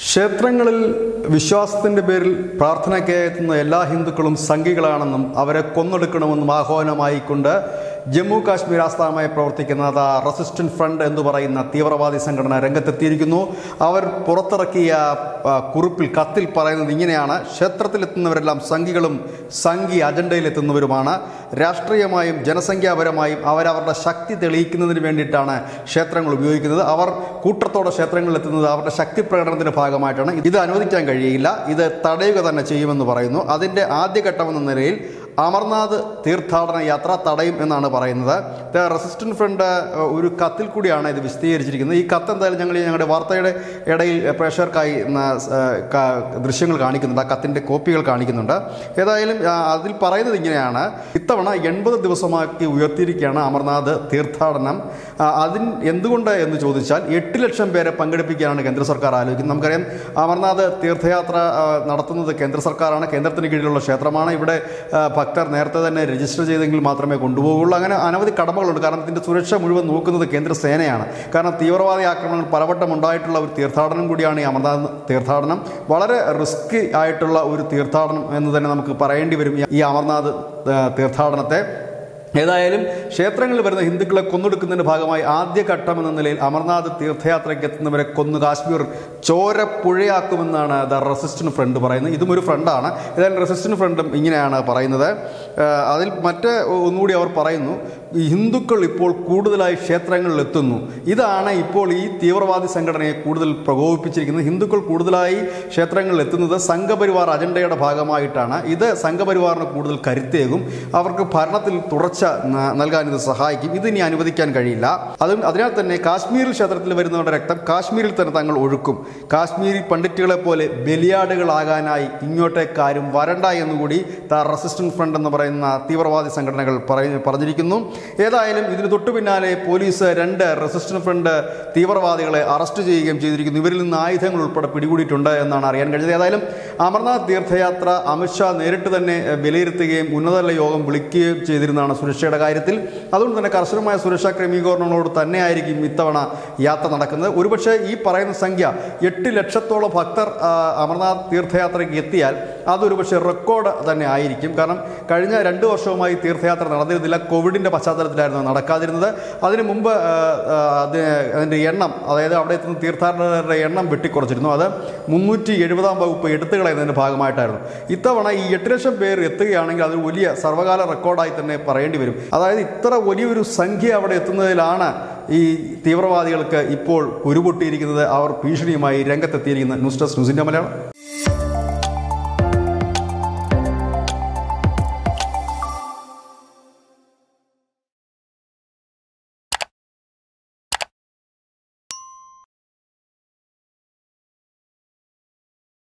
ക്ഷേത്രങ്ങളിൽ വിശ്വാസത്തിന്റെ പേരിൽ പ്രാർത്ഥനയ്ക്കായി എത്തുന്ന എല്ലാ ഹിന്ദുക്കളും സംഘികളാണെന്നും അവരെ കൊന്നൊടുക്കണമെന്നും ആഹ്വാനമായിക്കൊണ്ട് ജമ്മു കാശ്മീർ ആസ്ഥാനമായി പ്രവർത്തിക്കുന്ന ദ റെസിസ്റ്റന്റ് ഫ്രണ്ട് എന്ന് പറയുന്ന തീവ്രവാദി സംഘടന രംഗത്തെത്തിയിരിക്കുന്നു അവർ പുറത്തിറക്കിയ ആ, കുറിപ്പിൽ കത്തിൽ പറയുന്നത് ഇങ്ങനെയാണ് ക്ഷേത്രത്തിലെത്തുന്നവരെല്ലാം സംഘികളും സംഘി അജണ്ടയിലെത്തുന്നവരുമാണ് രാഷ്ട്രീയമായും ജനസംഖ്യാപരമായും അവരവരുടെ ശക്തി തെളിയിക്കുന്നതിന് വേണ്ടിയിട്ടാണ് ക്ഷേത്രങ്ങൾ ഉപയോഗിക്കുന്നത് അവർ കൂട്ടത്തോടെ ക്ഷേത്രങ്ങളിൽ എത്തുന്നത് അവരുടെ ശക്തി പ്രകടനത്തിന്റെ ഭാഗമായിട്ടാണ് ഇത് അനുവദിക്കാൻ കഴിയില്ല ഇത് തടയുക തന്നെ ചെയ്യുമെന്ന് പറയുന്നു അതിൻ്റെ ആദ്യഘട്ടമെന്ന നിലയിൽ അമർനാഥ് തീർത്ഥാടന യാത്ര തടയും എന്നാണ് പറയുന്നത് ദ റെസിസ്റ്റന്റ് ഫ്രണ്ട് ഏഹ്, ഒരു കത്തിൽ കൂടിയാണ് ഇത് വിശദീകരിച്ചിരിക്കുന്നത് ഈ കത്ത് എന്തായാലും ഞങ്ങൾ ഈ ഞങ്ങളുടെ വാർത്തയുടെ ഇടയിൽ പ്രേക്ഷകർക്കായി ന- ഏഹ്, ക- ദൃശ്യങ്ങൾ കാണിക്കുന്നുണ്ട് ആ കത്തിൻ്റെ കോപ്പികൾ കാണിക്കുന്നുണ്ട് ഏതായാലും ആ, അതിൽ പറയുന്നത് ഇങ്ങനെയാണ് ഇത്തവണ എൺപത് ദിവസമാക്കി ഉയർത്തിയിരിക്കുകയാണ് അമർനാഥ് തീർത്ഥാടനം ആ, അതിന് എന്തുകൊണ്ട് എന്ന് ചോദിച്ചാൽ എട്ട് ലക്ഷം പേരെ പങ്കെടുപ്പിക്കാനാണ് കേന്ദ്ര സർക്കാർ ആലോചിക്കുന്നത് നമുക്കറിയാം അമർനാഥ് തീർത്ഥയാത്ര ആ, നടത്തുന്നത് കേന്ദ്ര സർക്കാരാണ് കേന്ദ്രത്തിന് കീഴിലുള്ള ക്ഷേത്രമാണ് ഇവിടെ ആ, ഭക്തർ നേരത്തെ തന്നെ രജിസ്റ്റർ ചെയ്തെങ്കിൽ മാത്രമേ കൊണ്ടുപോകുള്ളൂ അങ്ങനെ അനവധി കടമകളുണ്ട് കാരണം ഇതിൻ്റെ സുരക്ഷ മുഴുവൻ നോക്കുന്നത് കേന്ദ്ര സേനയാണ് കാരണം തീവ്രവാദി ആക്രമണങ്ങൾ പലവട്ടം ഉണ്ടായിട്ടുള്ള ഒരു തീർത്ഥാടനം കൂടിയാണ് ഈ അമർനാഥ് തീർത്ഥാടനം വളരെ റിസ്ക് ആയിട്ടുള്ള ഒരു തീർത്ഥാടനം എന്ന് തന്നെ നമുക്ക് പറയേണ്ടി വരും ഈ അമർനാഥ് ആ, തീർത്ഥാടനത്തെ ഏതായാലും ക്ഷേത്രങ്ങളിൽ വരുന്ന ഹിന്ദുക്കളെ കൊന്നൊടുക്കുന്നതിന്റെ ഭാഗമായി ആദ്യഘട്ടം എന്ന നിലയിൽ അമർനാഥ് തീർത്ഥയാത്രയ്ക്ക് എത്തുന്നവരെ കൊന്നു കാശ്മീർ ചോരപ്പുഴയാക്കുമെന്നാണ് ദ റെസിസ്റ്റന്റ് ഫ്രണ്ട് പറയുന്നത് ഇതും ഒരു ഫ്രണ്ടാണ് ഏതായാലും റെസിസ്റ്റന്റ് ഫ്രണ്ടും ഇങ്ങനെയാണ് പറയുന്നത് ആ, അതിൽ മറ്റ് ഒന്നുകൂടി അവർ പറയുന്നു ഈ ഹിന്ദുക്കൾ ഇപ്പോൾ കൂടുതലായി ക്ഷേത്രങ്ങളിൽ എത്തുന്നു ഇതാണ് ഇപ്പോൾ ഈ തീവ്രവാദി സംഘടനയെ കൂടുതൽ പ്രകോപിപ്പിച്ചിരിക്കുന്നത് ഹിന്ദുക്കൾ കൂടുതലായി ക്ഷേത്രങ്ങളിൽ എത്തുന്നത് സംഘപരിവാർ അജണ്ടയുടെ ഭാഗമായിട്ടാണ് ഇത് സംഘപരിവാറിന് കൂടുതൽ കരുത്തേകും അവർക്ക് ഭരണത്തിൽ തുടർച്ച ന- നൽകാൻ ഇത് സഹായിക്കും ഇത് ഇനി അനുവദിക്കാൻ കഴിയില്ല അതും അതിനാൽ തന്നെ കാശ്മീരിൽ ക്ഷേത്രത്തിൽ വരുന്നവരുടെ രക്തം കാശ്മീരിൽ തന്നെ തങ്ങൾ ഒഴുക്കും കാശ്മീരി പണ്ഡിറ്റുകളെ പോലെ ബലിയാടുകളാകാനായി ഇങ്ങോട്ടേക്കാരും വരണ്ട എന്നുകൂടി ദ റെസിസ്റ്റന്റ് ഫ്രണ്ട് എന്ന് പറയുന്ന തീവ്രവാദി സംഘടനകൾ പറയ- പറഞ്ഞിരിക്കുന്നു ഏതായാലും ഇതിന് തൊട്ടു പിന്നാലെ പോലീസ് രണ്ട് റെസിസ്റ്റന്റ് ഫ്രണ്ട് തീവ്രവാദികളെ അറസ്റ്റ് ചെയ്യുകയും ചെയ്തിരിക്കുന്നു ഇവരിൽ നിന്ന് ആയുധങ്ങൾ ഉൾപ്പെടെ പിടികൂടിയിട്ടുണ്ട് എന്നാണ് അറിയാൻ കഴിഞ്ഞത് ഏതായാലും അമർനാഥ് തീർത്ഥയാത്ര അമിത്ഷാ നേരിട്ട് തന്നെ എഹ്, വിലയിരുത്തുകയും ഉന്നതതല യോഗം വിളിക്കുകയും ചെയ്തിരുന്നതാണ് സുരക്ഷയുടെ കാര്യത്തിൽ അതുകൊണ്ട് തന്നെ കർശനമായ സുരക്ഷാ ക്രമീകരണങ്ങളോട് തന്നെയായിരിക്കും ഇത്തവണ യാത്ര നടക്കുന്നത് ഒരുപക്ഷെ ഈ പറയുന്ന സംഖ്യ എട്ട് ലക്ഷത്തോളം ഭക്തർ ആ, അമർനാഥ് തീർത്ഥയാത്രയ്ക്ക് എത്തിയാൽ അതൊരു പക്ഷേ റെക്കോർഡ് തന്നെ ആയിരിക്കും കാരണം കഴിഞ്ഞ രണ്ട് വർഷവുമായി തീർത്ഥയാത്ര നടന്നിരുന്നില്ല കോവിഡിൻ്റെ പശ്ചാത്തലത്തിലായിരുന്നു നടക്കാതിരുന്നത് അതിനു മുമ്പ് ആ, ആ, അത് അതിൻ്റെ എണ്ണം അതായത് അവിടെ എത്തുന്ന തീർത്ഥാടകരുടെ എണ്ണം വെട്ടിക്കുറച്ചിരുന്നു അത് മുന്നൂറ്റി എഴുപതാം വകുപ്പ് എടുത്തു കളയുന്നതിൻ്റെ ഭാഗമായിട്ടായിരുന്നു ഇത്തവണ ഈ എട്ട് ലക്ഷം പേർ എത്തുകയാണെങ്കിൽ അത് വലിയ സർവകാല റെക്കോർഡായി തന്നെ പറയേണ്ടി വരും അതായത് ഇത്ര വലിയൊരു സംഖ്യ അവിടെ എത്തുന്നതിലാണ് ഈ തീവ്രവാദികൾക്ക് ഇപ്പോൾ ഉരുപൊട്ടിയിരിക്കുന്നത് അവർ ഭീഷണിയുമായി രംഗത്തെത്തിയിരിക്കുന്നത് ന്യൂസ് ഡെസ്ക് ന്യൂസിൻ്റെ മലയാളം